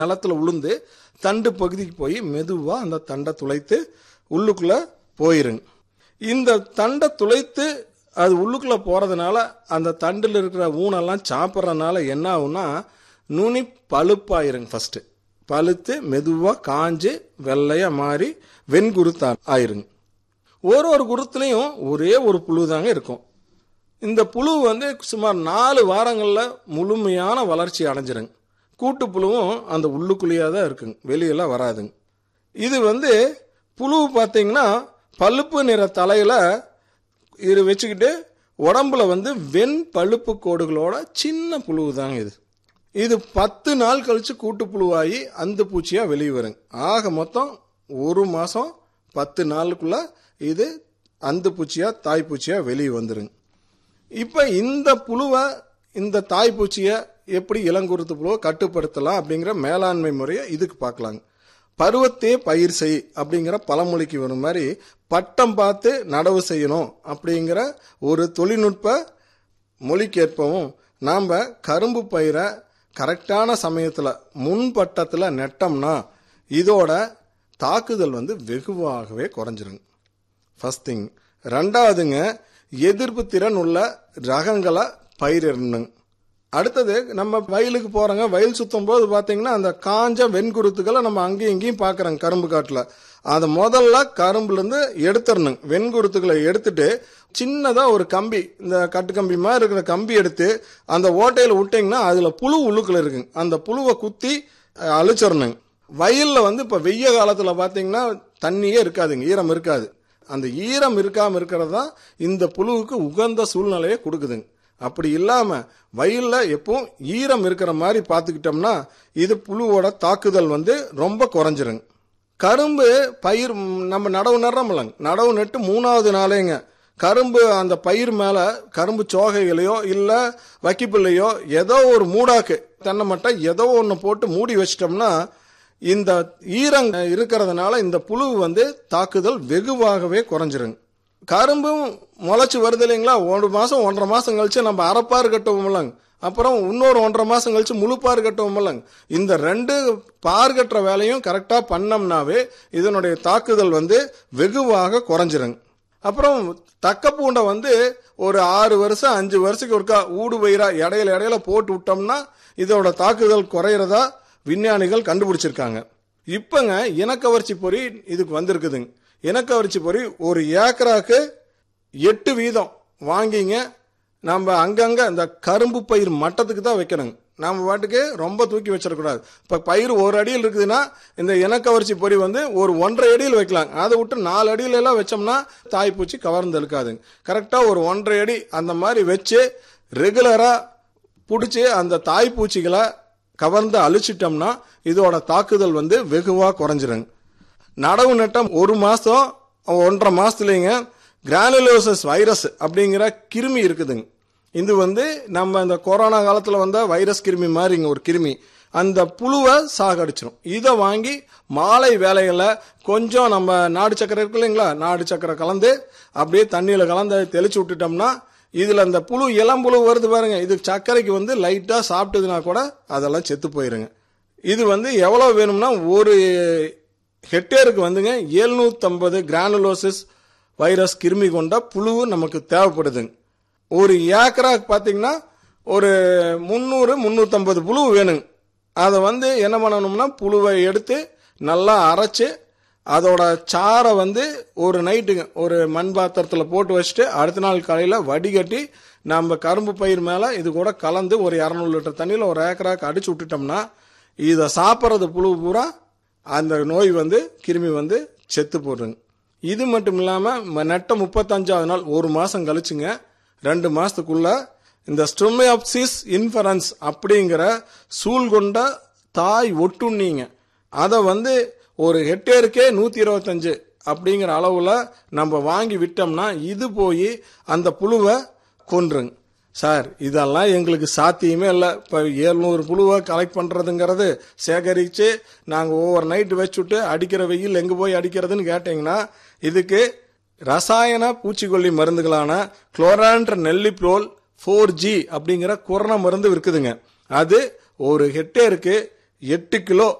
நிலத்துல உளுந்து தண்டு பகுதிக்கு போய் மெதுவா அந்த தண்டை துளைத்து உள்ளுக்குள்ள போயிருங்க இந்த தண்டை துளைத்து அது உள்ளுக்குள்ள போறதுனால அந்த தண்டில் இருக்கிற ஊனெல்லாம் சாப்பிட்றதுனால என்ன ஆகும்னா நுனி பழுப்பாயிருங்க ஃபர்ஸ்ட் பழுத்து மெதுவா காஞ்சு வெள்ளையா மாறி வெண்குருத்தா ஆயிருங்க ஒரு ஒரு குருத்துலையும் ஒரே ஒரு புழு தாங்க இருக்கும் இந்த புழு வந்து சுமார் நாலு வாரங்களில் முழுமையான வளர்ச்சி அடைஞ்சிருங்க கூட்டு புழுவும் அந்த உள்ளுக்குள்ளேயே தான் இருக்குங்க வெளியெல்லாம் வராதுங்க இது வந்து புழு பார்த்தீங்கன்னா பழுப்பு நிற தலையில இது வச்சுக்கிட்டு உடம்புல வந்து வெண் பழுப்பு கோடுகளோட சின்ன புழு தாங்க இது இது பத்து நாள் கழிச்சு கூட்டு புழுவாகி அந்த பூச்சியா வெளியே வருங்க ஆக மொத்தம் ஒரு மாசம் பத்து நாளுக்குள்ள இது அந்த பூச்சியா தாய் பூச்சியா வெளியே வந்துருங்க இப்ப இந்த புழுவை இந்த தாய் பூச்சியை எப்படி இளங்குருத்து புழுவை கட்டுப்படுத்தலாம் அப்படிங்கிற மேலாண்மை முறையை இதுக்கு பார்க்கலாங்க பருவத்தே பயிர் செய் அப்படிங்கிற பழமொழிக்கு வரும் மாதிரி பட்டம் பார்த்து நடவு செய்யணும் அப்படிங்கிற ஒரு தொழில்நுட்ப மொழிக்கேற்பவும் நாம் கரும்பு பயிரை கரெக்டான சமயத்தில் முன்பட்டத்தில் நெட்டோம்னா இதோட தாக்குதல் வந்து வெகுவாகவே குறைஞ்சிருங்க ஃபர்ஸ்ட் திங் ரெண்டாவதுங்க எதிர்ப்பு திறன் உள்ள ரகங்களை பயிரிடணுங்க அடுத்தது நம்ம வயலுக்கு போறோங்க வயல் சுத்தும் போது பாத்தீங்கன்னா அந்த காஞ்ச வெண்குருத்துக்களை நம்ம அங்கேயும் இங்கேயும் பாக்குறோங்க கரும்பு காட்டுல அதை முதல்ல கரும்புல இருந்து எடுத்துடணுங்க வெண்குருத்துக்களை எடுத்துட்டு சின்னதா ஒரு கம்பி இந்த கட்டு கம்பி மாதிரி இருக்கிற கம்பி எடுத்து அந்த ஓட்டையில விட்டீங்கன்னா அதுல புழு உள்ளுக்குள்ள இருக்குங்க அந்த புழுவை குத்தி அஹ், அழிச்சிடணுங்க வயல்ல வந்து இப்ப வெய்ய காலத்துல பாத்தீங்கன்னா தண்ணியே இருக்காதுங்க ஈரம் இருக்காது அந்த ஈரம் இருக்காம இருக்கிறது தான் இந்த புழுவுக்கு உகந்த சூழ்நிலையை கொடுக்குதுங்க அப்படி இல்லாம வயல்ல எப்பவும் ஈரம் இருக்கிற மாதிரி பார்த்துக்கிட்டோம்னா இது புழுவோட தாக்குதல் வந்து ரொம்ப குறைஞ்சிருங்க கரும்பு பயிர் ம், நம்ம நடவு நடுறோம்லங்க நடவு நட்டு மூணாவது நாளேங்க கரும்பு அந்த பயிர் மேல கரும்பு சோகைகளையோ இல்ல வக்கிப்பிள்ளையோ ஏதோ ஒரு மூடாக்கு தென்னை மட்டை ஏதோ ஒன்று போட்டு மூடி வச்சிட்டோம்னா இந்த ஈரம் இருக்கிறதுனால இந்த புழு வந்து தாக்குதல் வெகுவாகவே குறைஞ்சிருங்க கரும்பும் முளைச்சு வருது இல்லைங்களா ஒரு மாசம் ஒன்றரை மாசம் கழிச்சு நம்ம அரைப்பாறு கட்டுவோம்லங்க அப்புறம் இன்னொரு ஒன்றரை மாசம் கழிச்சு முழுப்பாறு கட்டுவோம்லங்க இந்த ரெண்டு பார் கட்டுற வேலையும் கரெக்டா பண்ணோம்னாவே இதனுடைய தாக்குதல் வந்து வெகுவாக குறைஞ்சிருங்க அப்புறம் தக்க பூண்டை வந்து ஒரு ஆறு வருஷம் அஞ்சு வருஷத்துக்கு ஒருக்கா ஊடு பயிரா இடையில இடையில போட்டு விட்டோம்னா இதோட தாக்குதல் குறையிறதா விஞ்ஞானிகள் கண்டுபிடிச்சிருக்காங்க இப்பங்க இனக்கவர்ச்சி பொறி இதுக்கு வந்திருக்குதுங்க இனக்கவர்ச்சி பொறி ஒரு ஏக்கராக்கு எட்டு வீதம் வாங்கிங்க நம்ம அங்கங்க இந்த கரும்பு பயிர் மட்டத்துக்கு தான் வைக்கணுங்க நம்ம பாட்டுக்கு ரொம்ப தூக்கி வச்சிடக்கூடாது இப்போ பயிர் ஒரு அடியில் இருக்குதுன்னா இந்த இனக்கவர்ச்சி பொறி வந்து ஒரு ஒன்றரை அடியில் வைக்கலாம் அதை விட்டு நாலு அடியில எல்லாம் வச்சோம்னா தாய்ப்பூச்சி கவர்ந்து இழுக்காதுங்க கரெக்டாக ஒரு ஒன்றரை அடி அந்த மாதிரி வச்சு ரெகுலராக பிடிச்சி அந்த தாய்ப்பூச்சிகளை கவர்ந்து அழிச்சிட்டோம்னா இதோட தாக்குதல் வந்து வெகுவாக குறைஞ்சிருங்க நடவு நட்டம் ஒரு மாதம் ஒன்றரை மாதத்துலேங்க கிரானுலோசஸ் வைரஸ் அப்படிங்கிற கிருமி இருக்குதுங்க இது வந்து நம்ம இந்த கொரோனா காலத்தில் வந்த வைரஸ் கிருமி மாதிரிங்க ஒரு கிருமி அந்த புழுவை சாகடிச்சிடும் இதை வாங்கி மாலை வேலைகளில் கொஞ்சம் நம்ம நாடு சக்கரை இருக்கு இல்லைங்களா நாடு சக்கரை கலந்து அப்படியே தண்ணியில் கலந்து தெளிச்சு விட்டுட்டோம்னா இதில் அந்த புழு இளம்புழு வருது பாருங்க இது சர்க்கரைக்கு வந்து லைட்டாக சாப்பிட்டதுனா கூட அதெல்லாம் செத்து போயிருங்க இது வந்து எவ்வளோ வேணும்னா ஒரு ஹெக்டேருக்கு வந்துங்க எழுநூத்தம்பது கிரானுலோசிஸ் வைரஸ் கிருமி கொண்ட புழு நமக்கு தேவைப்படுதுங்க ஒரு ஏக்கராக்கு பார்த்தீங்கன்னா ஒரு முந்நூறு முந்நூற்றம்பது புழு வேணுங்க அதை வந்து என்ன பண்ணணும்னா புழுவை எடுத்து நல்லா அரைச்சு அதோட சாரை வந்து ஒரு நைட்டுங்க ஒரு மண் பாத்திரத்தில் போட்டு வச்சுட்டு அடுத்த நாள் காலையில் வடிகட்டி நம்ம கரும்பு பயிர் மேலே இது கூட கலந்து ஒரு இரநூறு லிட்டர் தண்ணியில் ஒரு ஏக்கராக்கு அடிச்சு விட்டுட்டோம்னா இதை சாப்பிட்றது புழு பூரா அந்த நோய் வந்து கிருமி வந்து செத்து போடுங்க இது மட்டும் இல்லாமல் நெட்ட முப்பத்தஞ்சாவது நாள் ஒரு மாதம் கழிச்சுங்க ரெண்டு மாதத்துக்குள்ள இந்த ஸ்ட்ரோமியாப்சிஸ் இன்ஃபரன்ஸ் அப்படிங்கிற சூழ் கொண்ட தாய் ஒட்டுண்ணீங்க அதை வந்து ஒரு ஹெக்டேருக்கே நூற்றி இருபத்தஞ்சு அப்படிங்கிற அளவில் நம்ம வாங்கி விட்டோம்னா இது போய் அந்த புழுவை கொன்றுங்க சார் இதெல்லாம் எங்களுக்கு சாத்தியமே இல்லை இப்போ ஏழ்நூறு புழுவை கலெக்ட் பண்ணுறதுங்கிறது சேகரித்து நாங்கள் ஒவ்வொரு நைட்டு வச்சுட்டு அடிக்கிற வெயில் எங்கே போய் அடிக்கிறதுன்னு கேட்டிங்கன்னா இதுக்கு ரசாயன பூச்சிக்கொல்லி மருந்துகளான குளோரான்ற நெல்லிப்ரோல் ஃபோர் ஜி அப்படிங்கிற கொரோனா மருந்து இருக்குதுங்க அது ஒரு ஹெக்டேருக்கு எட்டு கிலோ